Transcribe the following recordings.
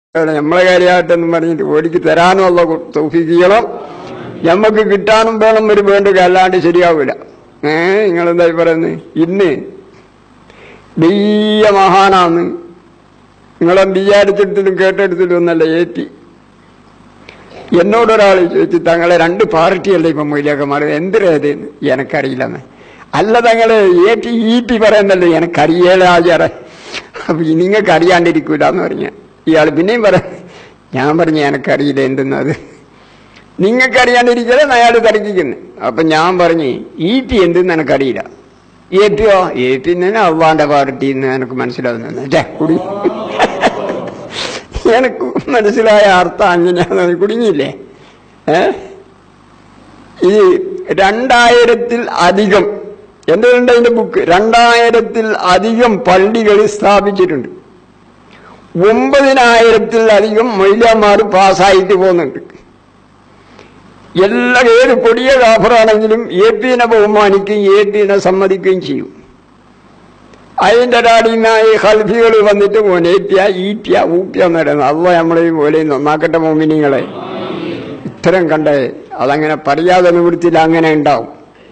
നമ്മളെ കാര്യമായിട്ടെന്നും പറഞ്ഞിട്ട് ഓടിക്ക് തരാനുള്ള തൗഫീക്ക് ചെയ്യണം ഞമ്മക്ക് കിട്ടാനും വേണം ഒരു വേണ്ടുക അല്ലാണ്ട് ശരിയാവില്ല ഏ നിങ്ങളെന്തായി പറയുന്നത് ഇന്ന് വലിയ മഹാനാന്ന് നിങ്ങളെ വിചാരിച്ചെടുത്തിട്ടും കേട്ടെടുത്തിട്ടും ഒന്നല്ല ഏറ്റി എന്നോടൊരാൾ ചോദിച്ചു തങ്ങളെ രണ്ട് പാർട്ടിയല്ലേ ഇപ്പം മൊയിലേക്കന്മാർ എന്തിനേതെന്ന് എനക്കറിയില്ലെന്ന് അല്ല തങ്ങളെ ഏറ്റി ഈറ്റി പറയുന്നല്ലേ എനക്കറിയേല ആചാര അപ്പൊ നിങ്ങൾക്ക് അറിയാണ്ടിരിക്കൂല എന്ന് പറഞ്ഞ ഇയാൾ പിന്നെയും പറ ഞാൻ പറഞ്ഞു എനക്കറിയില്ല എന്തെന്നത് നിങ്ങൾക്കറിയാണ്ടിരിക്കലേ അയാൾ തർക്കിക്കുന്നു അപ്പൊ ഞാൻ പറഞ്ഞു ഈറ്റി എന്തെന്ന് എനക്കറിയില്ല ഏറ്റിയോ ഏറ്റി തന്നെ അവ്വാന്റെ പാർട്ടി എന്ന് എനിക്ക് മനസ്സിലാവുന്ന കുടി എനിക്ക് മനസ്സിലായ അർത്ഥം അങ്ങനെയാണെന്ന് കുടുങ്ങിയില്ലേ ഏ ഈ രണ്ടായിരത്തിൽ അധികം എന്തുകൊണ്ട് അതിന്റെ ബുക്ക് രണ്ടായിരത്തിൽ അധികം പള്ളികൾ സ്ഥാപിച്ചിട്ടുണ്ട് ഒമ്പതിനായിരത്തിൽ അധികം മൊയ്ലാമാർ പാസ്സായിട്ട് പോകുന്നുണ്ട് എല്ലാ ഏത് കൊടിയ കാഫറാണെങ്കിലും എ പിനെ ബഹുമാനിക്കുകയും എ പിനെ സമ്മതിക്കുകയും ചെയ്യും അതിന്റെ ഡാഡിന്നായി ഹൽഫികൾ വന്നിട്ട് മോനേറ്റിയ ഈറ്റിയ ഊപ്പിയ എന്ന് പറയുന്നത് അല്ല നമ്മളെയും പോലെ നന്നാക്കട്ടെ മോമിനിങ്ങളെ ഇത്തരം കണ്ടേ അതങ്ങനെ പറയാതെ നിവൃത്തിയിൽ അങ്ങനെ ഉണ്ടാവും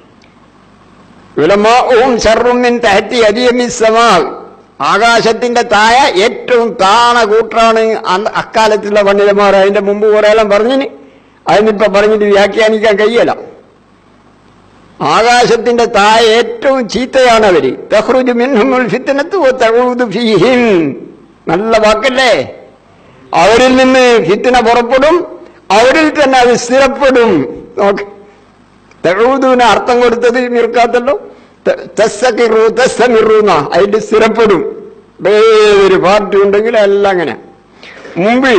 ഉലമാവും ഷർറുമിൻ തഹത്തി അരിയമിസമാ ആകാശത്തിന്റെ തായ ഏറ്റവും താണ കൂട്ടാണ് അന്ന് അക്കാലത്തുള്ള പണ്ഡിതന്മാർ അതിന്റെ മുമ്പ് കുറേയെല്ലാം പറഞ്ഞിന് അതിനിപ്പോ പറഞ്ഞിട്ട് വ്യാഖ്യാനിക്കാൻ കഴിയല ആകാശത്തിന്റെ തായ ഏറ്റവും ചീത്തയാണ് അവര് തഹ്റുജു മിൻഹുൽ ഫിത്നത്തു തഊദു ഫീഹിം നല്ല വാക്കല്ലേ അവരിൽ നിന്ന് ഫിത്തിന പുറപ്പെടും അവരിൽ തന്നെ അത് സ്ഥിരപ്പെടും നോക്ക് തഴൂദുവിന് അർത്ഥം കൊടുത്തത് മിർക്കാത്തല്ലോ തെസ്സക്കിറു തെസ്സമിറൂന്ന അതിന്റെ സ്ഥിരപ്പെടും ഏതൊരു പാർട്ടി ഉണ്ടെങ്കിൽ എല്ലാം അങ്ങനെ മുമ്പ്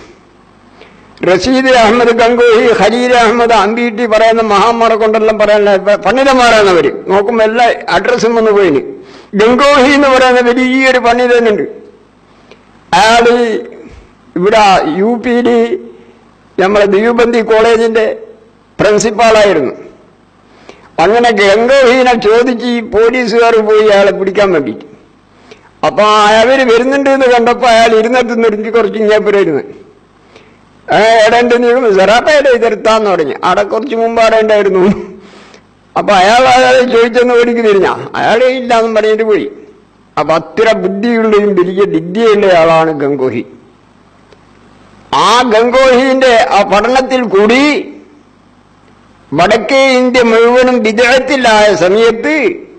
റഷീദ് അഹമ്മദ് ഗംഗോഹി ഖലീൽ അഹമ്മദ് അമ്പീട്ടി പറയുന്ന മഹാന്മാരെ കൊണ്ടെല്ലാം പറയാനുള്ള പണ്ഡിതന്മാരാണവര് നോക്കുമ്പോ എല്ലാ അഡ്രസ്സും വന്ന് പോയിന് ഗംഗോഹി എന്ന് പറയുന്ന വലിയൊരു പണ്ഡിതനുണ്ട് അയാള് ഇവിടെ യു പിയില് നമ്മളെ ദിയുബന്തി കോളേജിന്റെ പ്രിൻസിപ്പാളായിരുന്നു അങ്ങനെ ഗംഗോഹീനെ ചോദിച്ച് ഈ പോലീസുകാർ പോയി അയാളെ പിടിക്കാൻ വേണ്ടിയിട്ട് അപ്പൊ അവര് വരുന്നുണ്ട് എന്ന് കണ്ടപ്പോ അയാൾ ഇരുന്നിട്ട് നിർത്തി കുറച്ച് ഇങ്ങേപ്പുരായിരുന്നു എടേണ്ട നീ സെറാപ്പയുടെ ഇതിരുത്താന്ന് പറഞ്ഞു അവിടെ കുറച്ച് മുമ്പ് അവിടെ ഉണ്ടായിരുന്നു അപ്പൊ അയാൾ അയാളെ ചോദിച്ചെന്ന് ഓടിക്ക് തിരിഞ്ഞ അയാളെ ഇല്ലാന്നും പറഞ്ഞിട്ട് പോയി അപ്പൊ അത്ര ബുദ്ധിയുള്ളയും വലിയ വിദ്യയുള്ള ആളാണ് ഗംഗോഹി ആ ഗംഗോഹിന്റെ ആ പഠനത്തിൽ കൂടി വടക്കേ ഇന്ത്യ മുഴുവനും വിദേഹത്തിലായ സമയത്ത്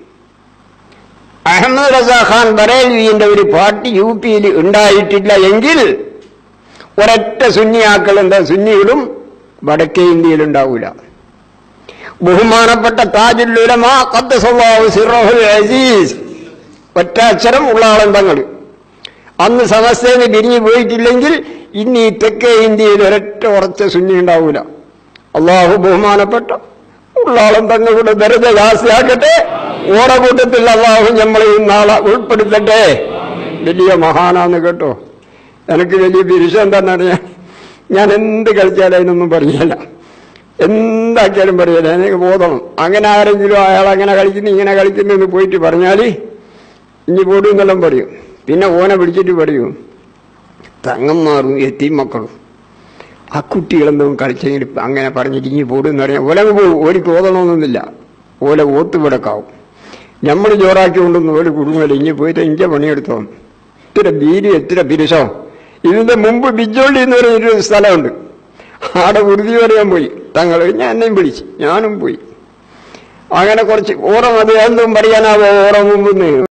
അഹമ്മദ് റസാഖാൻ ബറേലിന്റെ ഒരു പാർട്ടി യു പിയിൽ ഉണ്ടായിട്ടില്ല എങ്കിൽ ഒരൊറ്റ സുന്നിയാക്കൾ എന്താ സുന്നികളും വടക്കേ ഇന്ത്യയിൽ ഉണ്ടാവൂല ബഹുമാനപ്പെട്ട താജുല്ലുലമാ ഖദ്ദസല്ലാഹു സിറഹുൽ അസീസ് ഒറ്റ അക്ഷരം ഉള്ള ആളെന്തങ്ങൾ അന്ന് സമസ്തേന് പിരിഞ്ഞു പോയിട്ടില്ലെങ്കിൽ ഇനി ഈ തെക്കേ ഇന്ത്യയിൽ ഒരൊറ്റ ഉറച്ച സുന്നി ഉണ്ടാവൂല അള്ളാഹു ബഹുമാനപ്പെട്ട ഉള്ളാളം തങ്ങളുടെ ദരജ ജാസ്തിയാക്കട്ടെ ഓറ കൂട്ടത്തിൽ അള്ളാഹു നമ്മളെയും നാളെ ഉൾപ്പെടുത്തട്ടെ വലിയ മഹാനാന്ന് കേട്ടോ എനിക്ക് വലിയ ബിരുശം എന്താണെന്നറിയാം ഞാൻ എന്ത് കളിച്ചാലും അതിനൊന്നും പറയല എന്താക്കിയാലും പറയല എനിക്ക് ബോധണം അങ്ങനെ ആരെങ്കിലും അയാൾ അങ്ങനെ കളിക്കുന്നു ഇങ്ങനെ കളിക്കുന്നു എന്ന് പോയിട്ട് പറഞ്ഞാൽ ഇനി പോടും എന്നെല്ലാം പറയും പിന്നെ ഓനെ പിടിച്ചിട്ട് പറയും തങ്ങന്മാറും എത്തിയും മക്കളും ആ കുട്ടികളെന്തും കളിച്ചെങ്കിൽ അങ്ങനെ പറഞ്ഞിട്ട് ഇനി പോടും എന്ന് പറയാം ഓലങ്ങ് പോകും ഓലിക്ക് ഓതണമെന്നൊന്നുമില്ല ഓല ഓത്തുപിടക്കാവും നമ്മൾ ജോറാക്കി കൊണ്ടൊന്നും ഓല് കുടുങ്ങല ഇനി പോയിട്ട് ഇഞ്ച പണിയെടുത്തോ ഇത്ര ബീരി എത്ര പിരിശോ ഇതിന്റെ മുമ്പ് ബിജോളി എന്ന് പറയുന്നൊരു സ്ഥലമുണ്ട് ആടെ ഉറുതി പറയാൻ പോയി തങ്ങൾ ഞാൻ എന്നെയും വിളിച്ചു ഞാനും പോയി അങ്ങനെ കുറച്ച് ഓറം അത് എന്തും പറയാനാവോ ഓറം മുമ്പ്